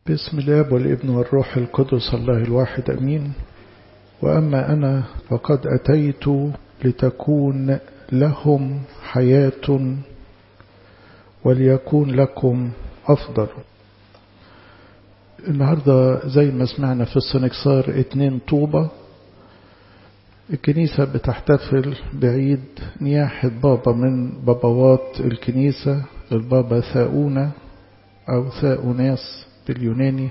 باسم الاب والابن والروح القدس الله الواحد امين واما انا فقد اتيت لتكون لهم حياه وليكون لكم افضل النهارده زي ما سمعنا في السنكسار اتنين طوبه الكنيسة بتحتفل بعيد نياحة بابا من بابوات الكنيسة البابا ثاؤونة أو ثاؤناس باليوناني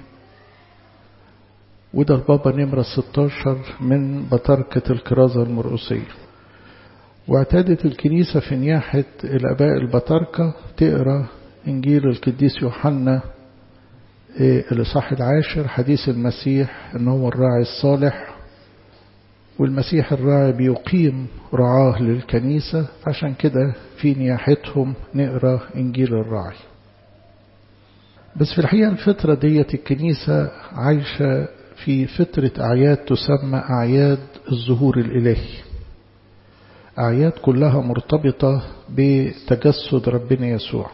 وده البابا نمرة 16 من بطركة الكرازة المرقسية واعتادت الكنيسة في نياحة الأباء البطاركة تقرأ إنجيل القديس يوحنا الإصحاح العاشر حديث المسيح إن هو الراعي الصالح والمسيح الراعي بيقيم رعاه للكنيسة عشان كده في نياحتهم نقرأ إنجيل الراعي بس في الحقيقة الفترة ديت الكنيسة عايشة في فترة أعياد تسمى أعياد الظهور الإلهي أعياد كلها مرتبطة بتجسد ربنا يسوع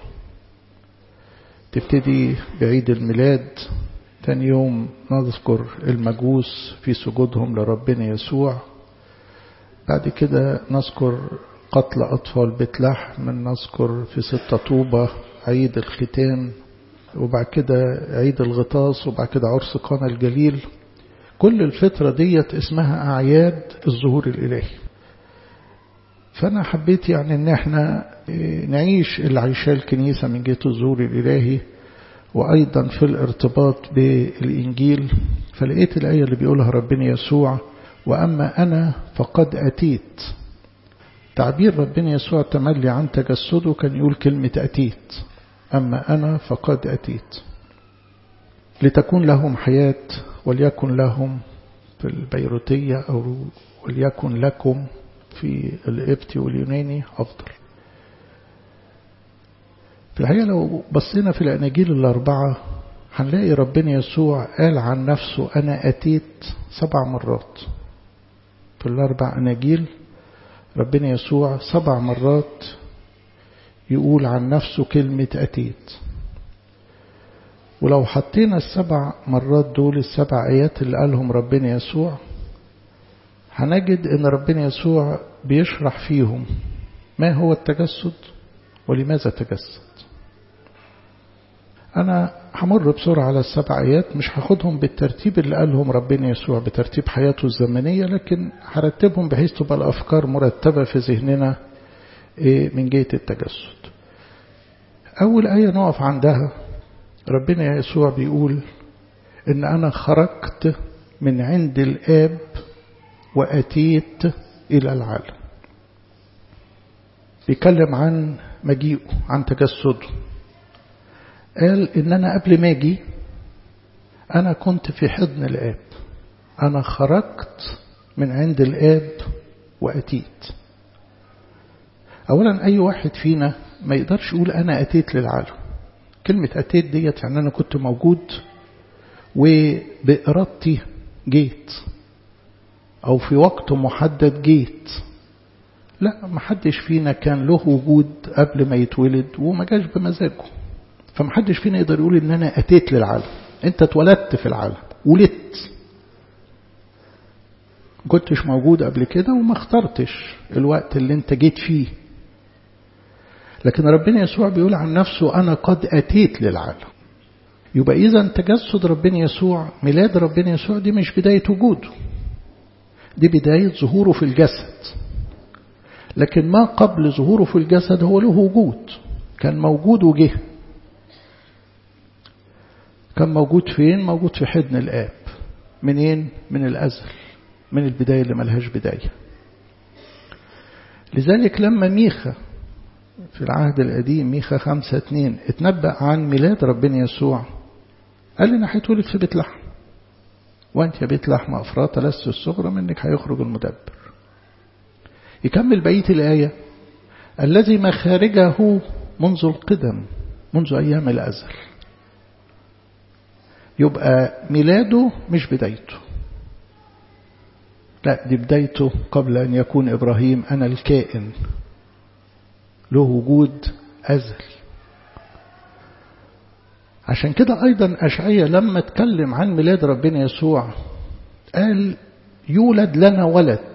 تبتدي بعيد الميلاد تاني يوم نذكر المجوس في سجودهم لربنا يسوع بعد كده نذكر قتل أطفال بيت لحم نذكر في ستة طوبة عيد الختان وبعد كده عيد الغطاس وبعد كده عرس قانا الجليل كل الفترة ديت اسمها أعياد الظهور الإلهي فأنا حبيت يعني إن احنا نعيش اللي عايشاه الكنيسة من جهة الظهور الإلهي وأيضا في الارتباط بالإنجيل فلقيت الآية اللي بيقولها ربنا يسوع وأما أنا فقد أتيت تعبير ربنا يسوع تملي عن تجسده كان يقول كلمة أتيت أما أنا فقد أتيت لتكون لهم حياة وليكن لهم في البيروتية أو وليكن لكم في الإبتي واليوناني أفضل في الحقيقة لو بصينا في الأناجيل الأربعة هنلاقي ربنا يسوع قال عن نفسه أنا أتيت سبع مرات في الأربع أناجيل ربنا يسوع سبع مرات يقول عن نفسه كلمة أتيت ولو حطينا السبع مرات دول السبع آيات اللي قالهم ربنا يسوع هنجد ان ربنا يسوع بيشرح فيهم ما هو التجسد ولماذا تجسد أنا همر بسرعة على السبع آيات مش هاخدهم بالترتيب اللي قالهم ربنا يسوع بترتيب حياته الزمنية لكن هرتبهم بحيث تبقى الأفكار مرتبة في ذهننا من جهة التجسد أول آية نقف عندها ربنا يسوع بيقول إن أنا خرجت من عند الآب وأتيت إلى العالم بيتكلم عن مجيئه عن تجسده قال إن أنا قبل ما أجي أنا كنت في حضن الآب أنا خرجت من عند الآب وأتيت أولا أي واحد فينا ما يقدرش يقول أنا أتيت للعالم كلمة أتيت ديت يعني أنا كنت موجود وبإرادتي جيت أو في وقت محدد جيت لا ما حدش فينا كان له وجود قبل ما يتولد وما جاش بمزاجه فما حدش فينا يقدر يقول ان انا اتيت للعالم انت اتولدت في العالم ولدت كنتش موجود قبل كده وما اخترتش الوقت اللي انت جيت فيه لكن ربنا يسوع بيقول عن نفسه انا قد اتيت للعالم يبقى اذا تجسد ربنا يسوع ميلاد ربنا يسوع دي مش بدايه وجوده دي بدايه ظهوره في الجسد لكن ما قبل ظهوره في الجسد هو له وجود كان موجود وجه كان موجود فين موجود في حضن الآب منين من الأزل من البداية اللي ملهاش بداية لذلك لما ميخا في العهد القديم ميخا خمسة اتنين اتنبأ عن ميلاد ربنا يسوع قال لنا هيتولد في بيت لحم وانت يا بيت لحم أفراط لست الصغرى منك هيخرج المدبر يكمل بقية الآية الذي مخارجه منذ القدم منذ أيام الأزل يبقى ميلاده مش بدايته لا دي بدايته قبل أن يكون إبراهيم أنا الكائن له وجود أزل عشان كده أيضا أشعية لما اتكلم عن ميلاد ربنا يسوع قال يولد لنا ولد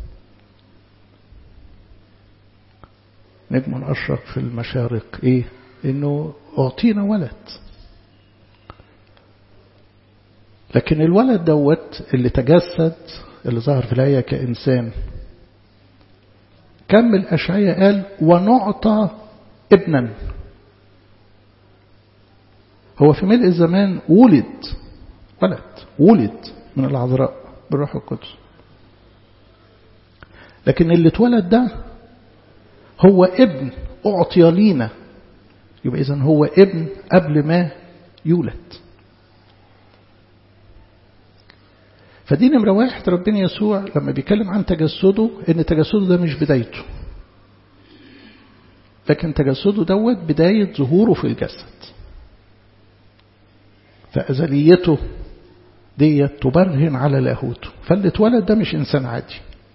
نجم أشرق في المشارق إيه إنه أعطينا ولد لكن الولد دوت اللي تجسد اللي ظهر في الآية كإنسان كمل أشعية قال ونعطى ابنا هو في ملء الزمان ولد ولد ولد من العذراء بالروح القدس لكن اللي اتولد ده هو ابن أعطي لينا يبقى إذن هو ابن قبل ما يولد فدي نمرة واحد ربنا يسوع لما بيتكلم عن تجسده ان تجسده ده مش بدايته لكن تجسده دوت بداية ظهوره في الجسد فأزليته ديت تبرهن على لاهوته فاللي اتولد ده مش إنسان عادي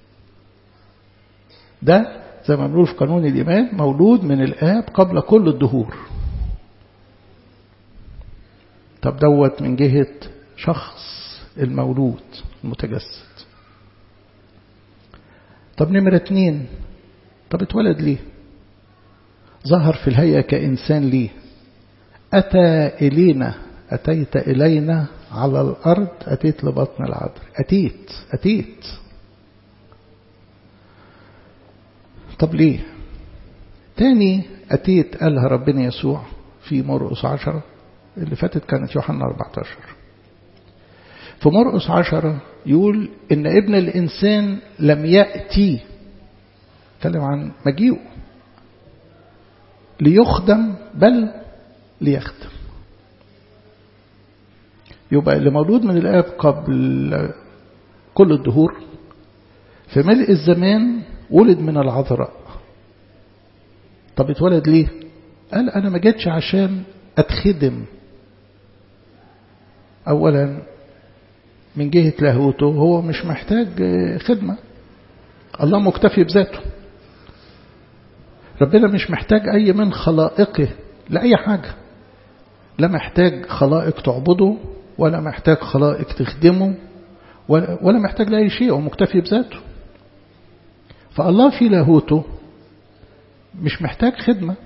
ده زي ما بنقول في قانون الإيمان مولود من الآب قبل كل الدهور طب دوت من جهة شخص المولود المتجسد طب نمرة اتنين طب اتولد ليه ظهر في الهيئة كإنسان ليه أتى إلينا أتيت إلينا على الأرض أتيت لبطن العذر أتيت أتيت طب ليه تاني أتيت قالها ربنا يسوع في مرقس عشرة اللي فاتت كانت يوحنا 14 في مرقس عشرة يقول إن ابن الإنسان لم يأتي تكلم عن مجيئه ليخدم بل ليخدم يبقى اللي مولود من الآب قبل كل الدهور في ملء الزمان ولد من العذراء طب اتولد ليه قال أنا ما جيتش عشان أتخدم أولا من جهة لاهوته هو مش محتاج خدمة الله مكتفي بذاته ربنا مش محتاج أي من خلائقه لأي حاجة لا محتاج خلائق تعبده ولا محتاج خلائق تخدمه ولا, ولا محتاج لأي شيء هو مكتفي بذاته فالله في لاهوته مش محتاج خدمة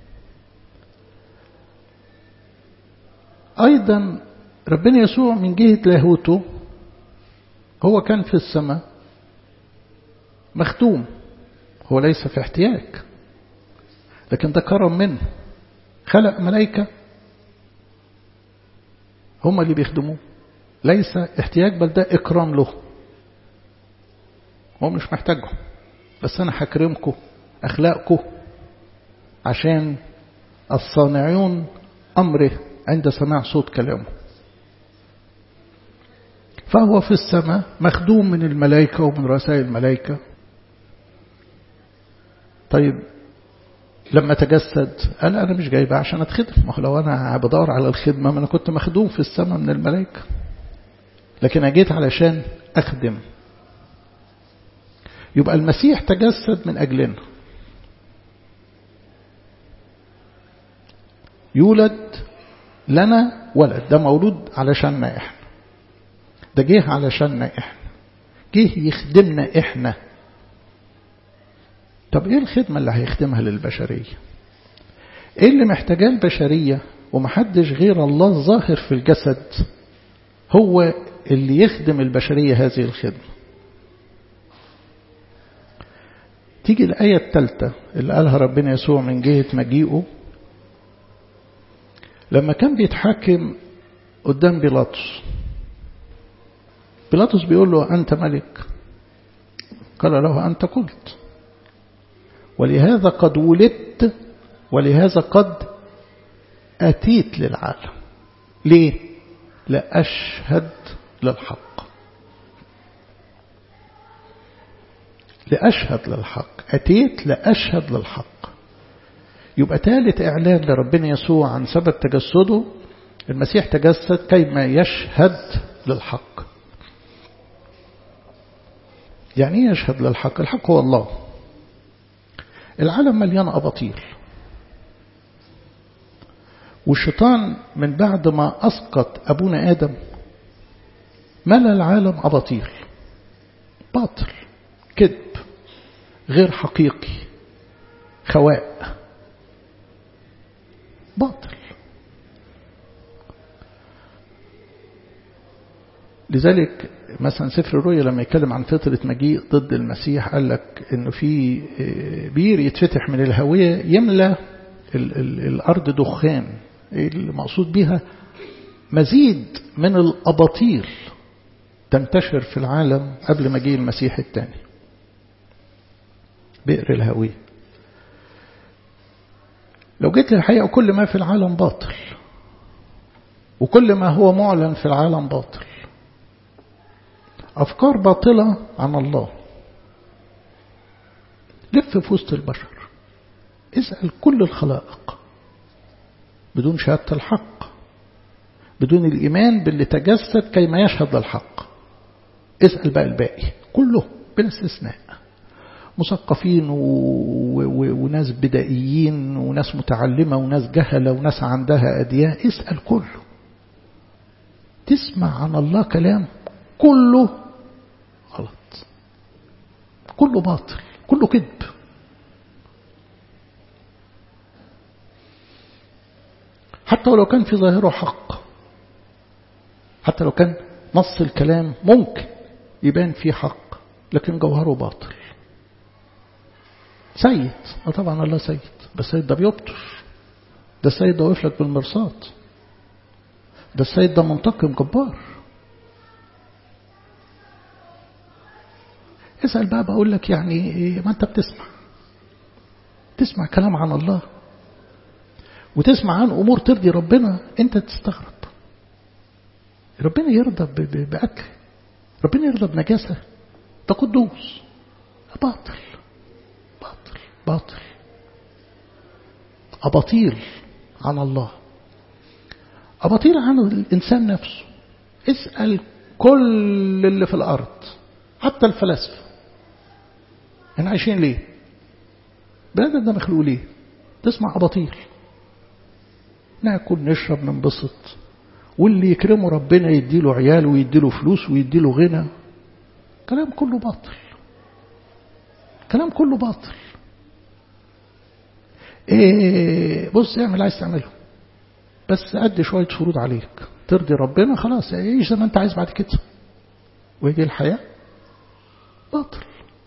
أيضا ربنا يسوع من جهة لاهوته هو كان في السماء مختوم هو ليس في احتياج لكن ده كرم منه خلق ملائكة هم اللي بيخدموه ليس احتياج بل ده إكرام له هو مش محتاجهم بس أنا هكرمكم أخلاقكم عشان الصانعون أمره عند سماع صوت كلامه فهو في السماء مخدوم من الملائكة ومن رؤساء الملائكة طيب لما تجسد قال أنا مش جاي بقى عشان أتخدم ما هو لو أنا بدور على الخدمة ما أنا كنت مخدوم في السماء من الملائكة لكن أجيت علشان أخدم يبقى المسيح تجسد من أجلنا يولد لنا ولد ده مولود علشاننا احنا ده جه علشاننا احنا جه يخدمنا احنا طب ايه الخدمة اللي هيخدمها للبشرية ايه اللي محتاجاه البشرية ومحدش غير الله ظاهر في الجسد هو اللي يخدم البشرية هذه الخدمة تيجي الآية الثالثة اللي قالها ربنا يسوع من جهة مجيئه لما كان بيتحاكم قدام بيلاطس بيلاطس بيقول له أنت ملك قال له أنت قلت ولهذا قد ولدت ولهذا قد أتيت للعالم ليه؟ لأشهد للحق لأشهد للحق أتيت لأشهد للحق يبقى ثالث إعلان لربنا يسوع عن سبب تجسده المسيح تجسد كيما يشهد للحق يعني ايه يشهد للحق الحق هو الله العالم مليان أباطيل والشيطان من بعد ما أسقط أبونا آدم ملى العالم أباطيل باطل كذب غير حقيقي خواء باطل لذلك مثلا سفر الرؤيا لما يتكلم عن فترة مجيء ضد المسيح قال لك انه في بير يتفتح من الهوية يملى ال ال الارض دخان المقصود بها مزيد من الاباطيل تنتشر في العالم قبل مجيء المسيح الثاني بئر الهوية لو جيت للحقيقة كل ما في العالم باطل وكل ما هو معلن في العالم باطل أفكار باطلة عن الله لف في وسط البشر اسأل كل الخلائق بدون شهادة الحق بدون الإيمان باللي تجسد كيما يشهد للحق اسأل بقى الباقي كله بلا استثناء مثقفين و... و... وناس بدائيين وناس متعلمة وناس جهلة وناس عندها أديان اسأل كله تسمع عن الله كلام كله غلط كله باطل كله كذب حتى ولو كان في ظاهره حق حتى لو كان نص الكلام ممكن يبان فيه حق لكن جوهره باطل سيد اه طبعا الله سيد بس السيد ده بيبطش ده السيد ده واقف لك بالمرصاد ده السيد ده منتقم جبار اسأل بقى بقول لك يعني ما انت بتسمع تسمع كلام عن الله وتسمع عن أمور ترضي ربنا انت تستغرب ربنا يرضى بأكل ربنا يرضى بنجاسة ده قدوس باطل باطل باطل أباطيل عن الله أباطيل عن الإنسان نفسه اسأل كل اللي في الأرض حتى الفلاسفة احنا عايشين ليه بلد ده مخلوق ليه تسمع أباطيل ناكل نشرب ننبسط واللي يكرمه ربنا يديله عيال ويديله فلوس ويديله غنى كلام كله باطل كلام كله باطل إيه بص اعمل عايز تعمله بس قد شوية فروض عليك ترضي ربنا خلاص عيش زي ما انت عايز بعد كده وهي دي الحياة باطل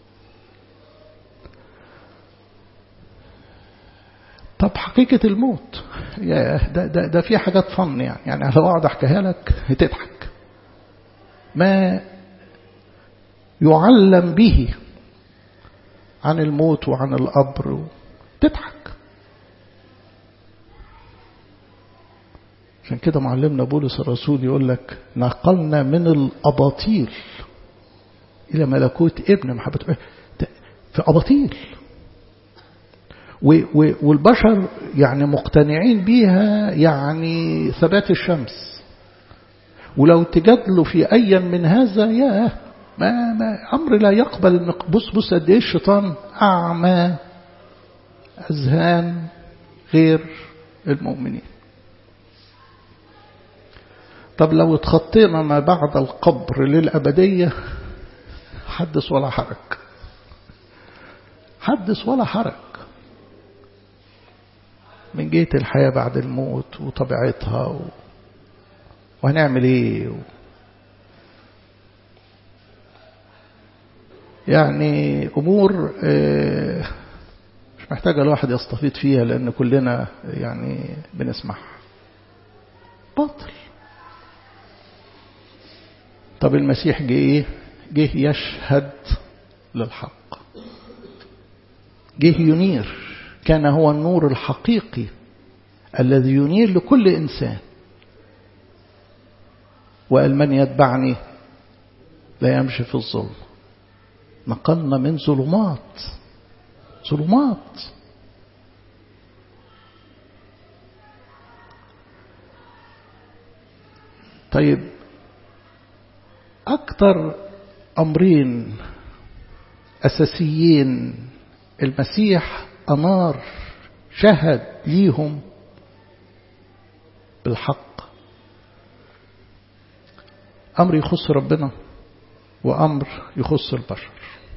طب حقيقة الموت يا ده, ده, ده في حاجات فن يعني يعني لو اقعد احكيها لك هتضحك ما يعلم به عن الموت وعن القبر تضحك عشان كده معلمنا بولس الرسول يقول لك نقلنا من الأباطيل إلى ملكوت ابن محبة في أباطيل والبشر يعني مقتنعين بيها يعني ثبات الشمس ولو تجادلوا في أي من هذا يا ما, ما أمر لا يقبل بص بص قد إيه الشيطان أعمى أذهان غير المؤمنين طب لو اتخطينا ما بعد القبر للأبدية حدث ولا حرج حدث ولا حرج من جهة الحياة بعد الموت وطبيعتها و... وهنعمل ايه و... يعني أمور مش محتاجة الواحد يستفيد فيها لأن كلنا يعني بنسمعها باطل طب المسيح جه ايه جه يشهد للحق جه ينير كان هو النور الحقيقي الذي ينير لكل إنسان وقال من يتبعني لا يمشي في الظلم نقلنا من ظلمات ظلمات طيب أكثر أمرين أساسيين المسيح أنار شهد ليهم بالحق أمر يخص ربنا وأمر يخص البشر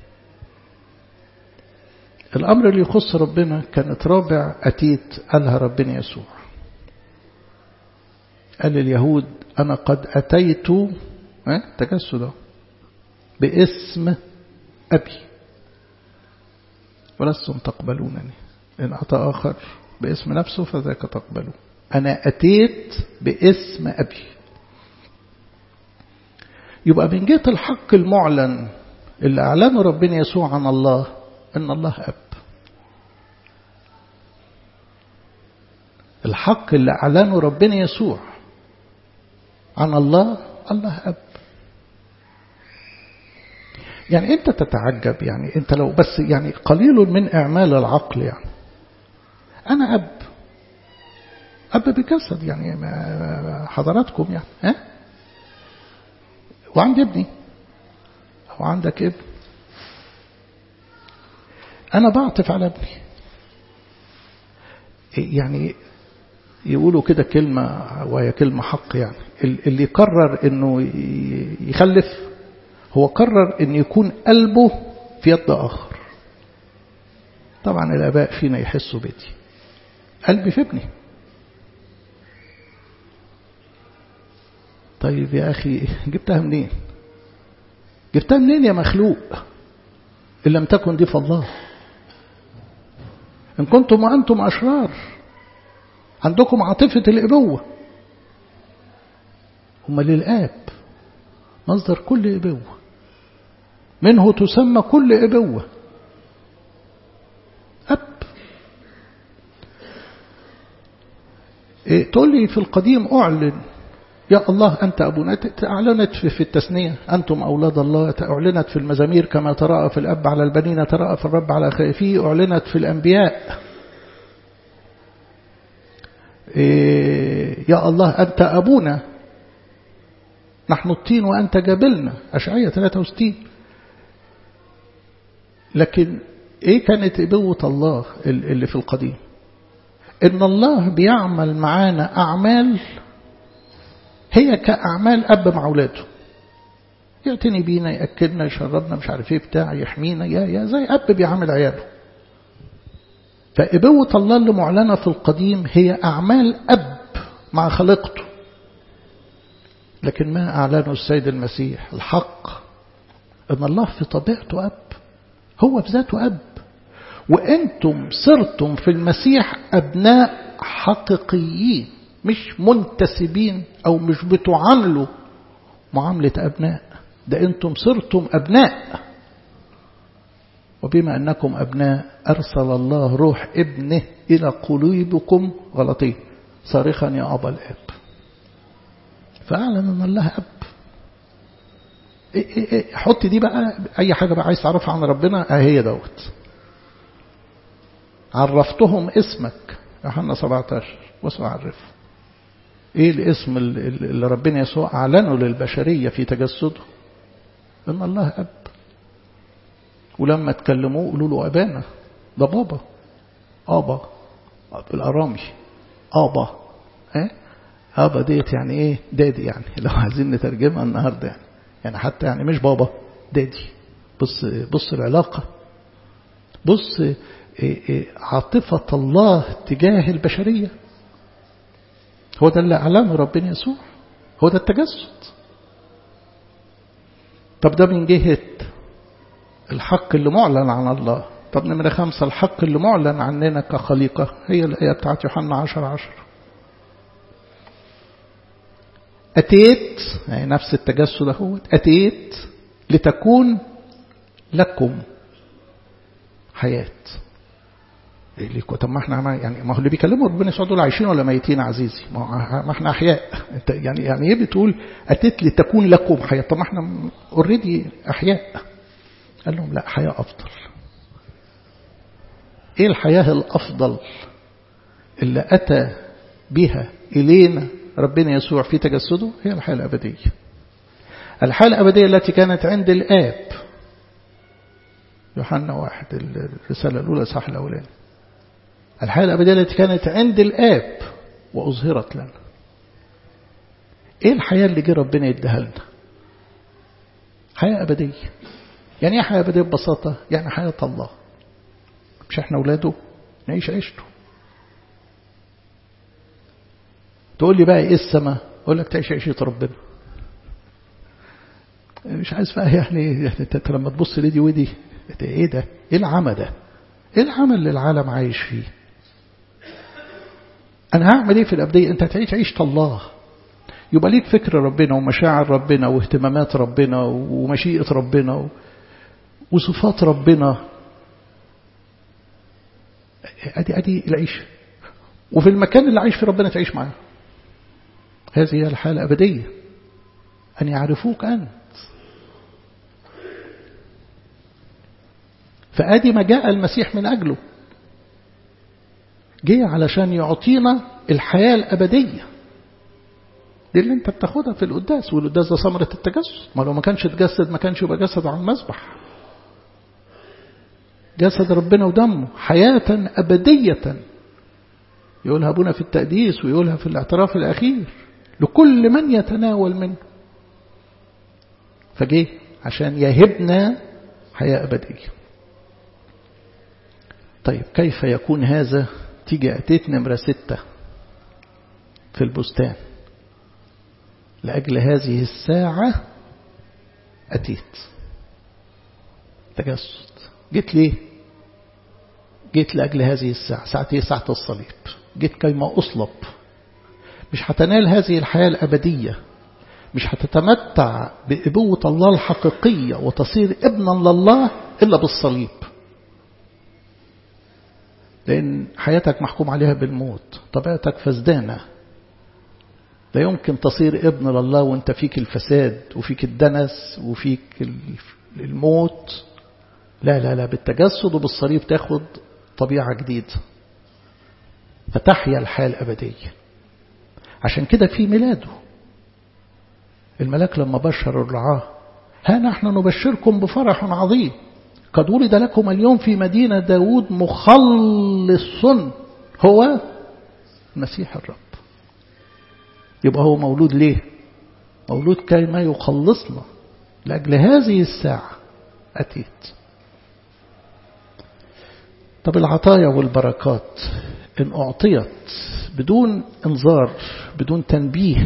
الأمر اللي يخص ربنا كانت رابع أتيت قالها ربنا يسوع قال لليهود أنا قد أتيت تجسدا باسم أبي ولستم تقبلونني إن أتى آخر باسم نفسه فذاك تقبلون أنا أتيت باسم أبي يبقى من جهة الحق المعلن اللي أعلنه ربنا يسوع عن الله إن الله أب الحق اللي أعلنه ربنا يسوع عن الله الله أب يعني أنت تتعجب يعني أنت لو بس يعني قليل من إعمال العقل يعني أنا أب أب بجسد يعني حضراتكم يعني ها وعندي ابني أو عندك ابن أنا بعطف على ابني يعني يقولوا كده كلمة وهي كلمة حق يعني اللي قرر انه يخلف هو قرر ان يكون قلبه في يد اخر طبعا الاباء فينا يحسوا بدي قلبي في ابني طيب يا اخي جبتها منين جبتها منين يا مخلوق ان لم تكن دي فالله ان كنتم وانتم اشرار عندكم عاطفة الإبوة هم للآب مصدر كل إبوة منه تسمى كل إبوة أب إيه تقول لي في القديم أعلن يا الله أنت أبونا أعلنت في التثنية أنتم أولاد الله أعلنت في المزامير كما تراءى في الأب على البنين تراءى في الرب على خائفيه أعلنت في الأنبياء إيه يا الله أنت أبونا نحن الطين وأنت جبلنا أشعية 63 لكن إيه كانت إبوة الله اللي في القديم إن الله بيعمل معانا أعمال هي كأعمال أب مع أولاده يعتني بينا يأكلنا يشربنا مش عارف ايه بتاع يحمينا يا يا زي أب بيعمل عياله فإبوة الله اللي معلنة في القديم هي أعمال أب مع خلقته لكن ما أعلنه السيد المسيح الحق أن الله في طبيعته أب هو في ذاته أب وأنتم صرتم في المسيح أبناء حقيقيين مش منتسبين أو مش بتعاملوا معاملة أبناء ده أنتم صرتم أبناء وبما أنكم أبناء أرسل الله روح ابنه إلى قلوبكم غلطين صارخا يا أبا الأب فأعلن أن الله أب إيه إيه إيه حط دي بقى أي حاجة بقى عايز تعرفها عن ربنا هي دوت عرفتهم اسمك يوحنا 17 بصوا عرفه ايه الاسم اللي ربنا يسوع اعلنه للبشريه في تجسده ان الله اب ولما تكلموه قولوا له ابانا ده بابا ابا بالارامي ابا ها ابا ديت يعني ايه دادي يعني لو عايزين نترجمها النهارده يعني يعني حتى يعني مش بابا دادي بص بص العلاقه بص إيه إيه عاطفه الله تجاه البشريه هو ده اللي أعلنه ربنا يسوع هو ده التجسد طب ده من جهة الحق اللي معلن عن الله طب نمرة خمسة الحق اللي معلن عننا كخليقة هي الآية بتاعت يوحنا عشر عشر أتيت يعني نفس التجسد هو أتيت لتكون لكم حياة ليه طب ما احنا يعني ما هو اللي بيكلموا ربنا يسوع دول عايشين ولا ميتين عزيزي ما احنا احياء انت يعني يعني ايه بتقول اتيت لتكون لكم حياه طب ما احنا اوريدي احياء قال لهم لا حياه افضل ايه الحياه الافضل اللي اتى بها الينا ربنا يسوع في تجسده هي الحياه الابديه الحياه الابديه التي كانت عند الاب يوحنا واحد الرساله الاولى صح الاولاني الحياة الأبدية التي كانت عند الآب وأظهرت لنا ايه الحياة اللي جه ربنا يديها لنا حياة أبدية يعني ايه حياة أبدية ببساطة يعني حياة الله مش احنا أولاده نعيش عيشته تقول لي بقى ايه السماء اقول لك تعيش عيشة ربنا مش عايز بقى يعني, يعني انت لما تبص لدي ودي ايه ده ايه العمى ده ايه العمى اللي العالم عايش فيه انا هعمل ايه في الابديه انت هتعيش عيشه الله يبقى ليك فكر ربنا ومشاعر ربنا واهتمامات ربنا ومشيئه ربنا وصفات ربنا ادي ادي العيشه وفي المكان اللي عايش فيه ربنا تعيش معاه هذه هي الحاله الابديه ان يعرفوك انت فادي ما جاء المسيح من اجله جه علشان يعطينا الحياة الأبدية دي اللي انت بتاخدها في القداس والقداس ده ثمرة التجسد ما لو ما كانش اتجسد ما كانش يبقى جسد على المذبح جسد ربنا ودمه حياة أبدية يقولها أبونا في التقديس ويقولها في الاعتراف الأخير لكل من يتناول منه فجه عشان يهبنا حياة أبدية طيب كيف يكون هذا تيجي أتيت نمرة ستة في البستان لأجل هذه الساعة أتيت تجسد جيت ليه جيت لأجل هذه الساعة ساعة ايه ساعة الصليب جيت كيما أصلب مش هتنال هذه الحياة الأبدية مش هتتمتع بأبوة الله الحقيقية وتصير ابنا لله إلا بالصليب لأن حياتك محكوم عليها بالموت طبيعتك فسدانة لا يمكن تصير ابن لله وانت فيك الفساد وفيك الدنس وفيك الموت لا لا لا بالتجسد وبالصليب تاخد طبيعة جديدة فتحيا الحياة الأبدية عشان كده في ميلاده الملاك لما بشر الرعاة ها نحن نبشركم بفرح عظيم قد ولد لكم اليوم في مدينة داود مخلص هو المسيح الرب يبقى هو مولود ليه مولود كي ما يخلصنا لأجل هذه الساعة أتيت طب العطايا والبركات إن أعطيت بدون انذار بدون تنبيه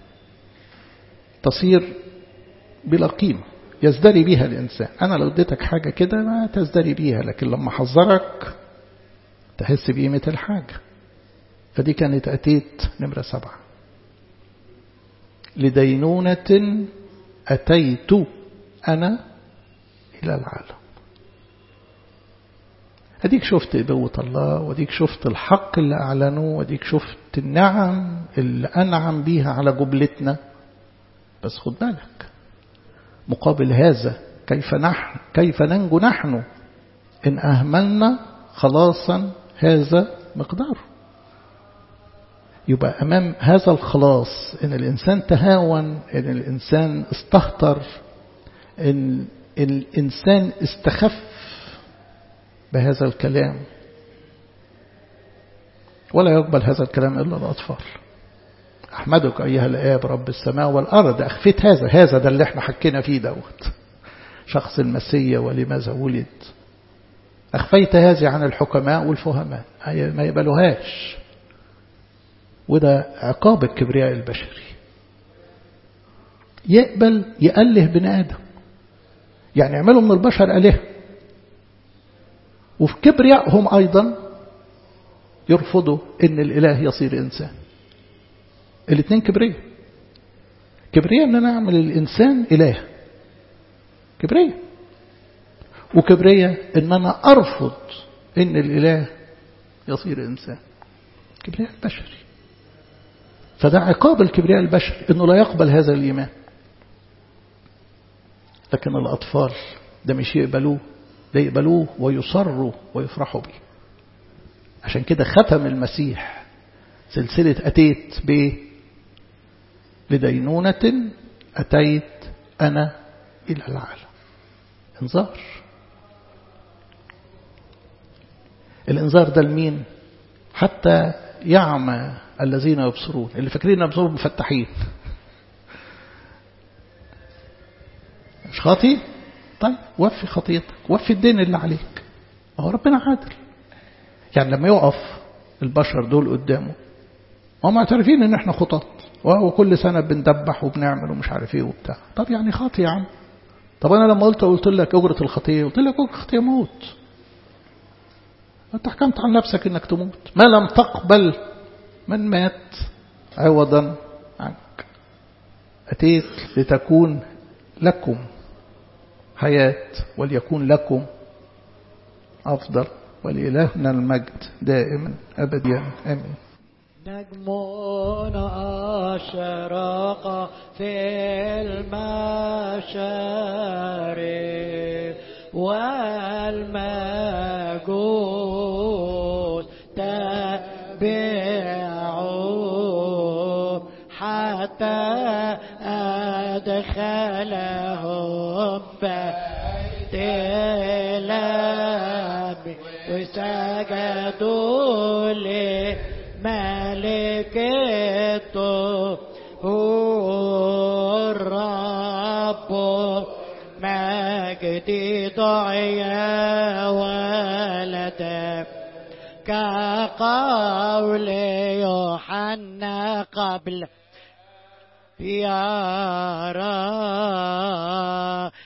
تصير بلا قيمة يزدري بيها الإنسان أنا لو اديتك حاجة كده ما تزدري بيها لكن لما حذرك تحس بقيمة الحاجة فدي كانت أتيت نمرة سبعة لدينونة أتيت أنا إلى العالم أديك شفت إبوة الله وأديك شفت الحق اللي أعلنه وأديك شفت النعم اللي أنعم بيها على جبلتنا بس خد بالك مقابل هذا كيف نحن كيف ننجو نحن إن أهملنا خلاصا هذا مقداره يبقى أمام هذا الخلاص إن الإنسان تهاون إن الإنسان استهتر إن الإنسان استخف بهذا الكلام ولا يقبل هذا الكلام إلا الأطفال أحمدك أيها الآب رب السماء والأرض أخفيت هذا هذا ده اللي احنا حكينا فيه دوت شخص المسيا ولماذا ولد أخفيت هذه عن الحكماء والفهماء ما يقبلوهاش وده عقاب الكبرياء البشري يقبل يأله بني آدم يعني يعملوا من البشر أله وفي كبريائهم أيضا يرفضوا أن الإله يصير إنسان الاثنين كبرياء كبرياء أن أنا أعمل الإنسان إله كبرياء وكبرياء أن أنا أرفض أن الإله يصير إنسان كبرياء البشري فده عقاب الكبرياء البشري أنه لا يقبل هذا الإيمان لكن الأطفال ده مش يقبلوه ده يقبلوه ويصروا ويفرحوا به عشان كده ختم المسيح سلسلة أتيت ب لدينونة أتيت أنا إلى العالم انذار الانذار ده لمين حتى يعمى الذين يبصرون اللي فاكرين يبصرون مفتحين مش خاطي طيب وفي خطيتك وفي الدين اللي عليك هو ربنا عادل يعني لما يقف البشر دول قدامه هم معترفين ان احنا خطاط وهو كل سنة بندبح وبنعمل ومش عارف ايه وبتاع طب يعني خاطي يا عم طب انا لما قلت قلت لك اجرة الخطية قلت لك اجرة الخطية موت انت حكمت عن نفسك انك تموت ما لم تقبل من مات عوضا عنك أتيت لتكون لكم حياة وليكون لكم أفضل ولإلهنا المجد دائما أبديا آمين نجم أشرق في المشارق والمجوس تبعوا حتى أدخلهم بيت الأب وسجدوا لملك هو الرب مجدي ضعيا ولدا كقول يوحنا قبل يرى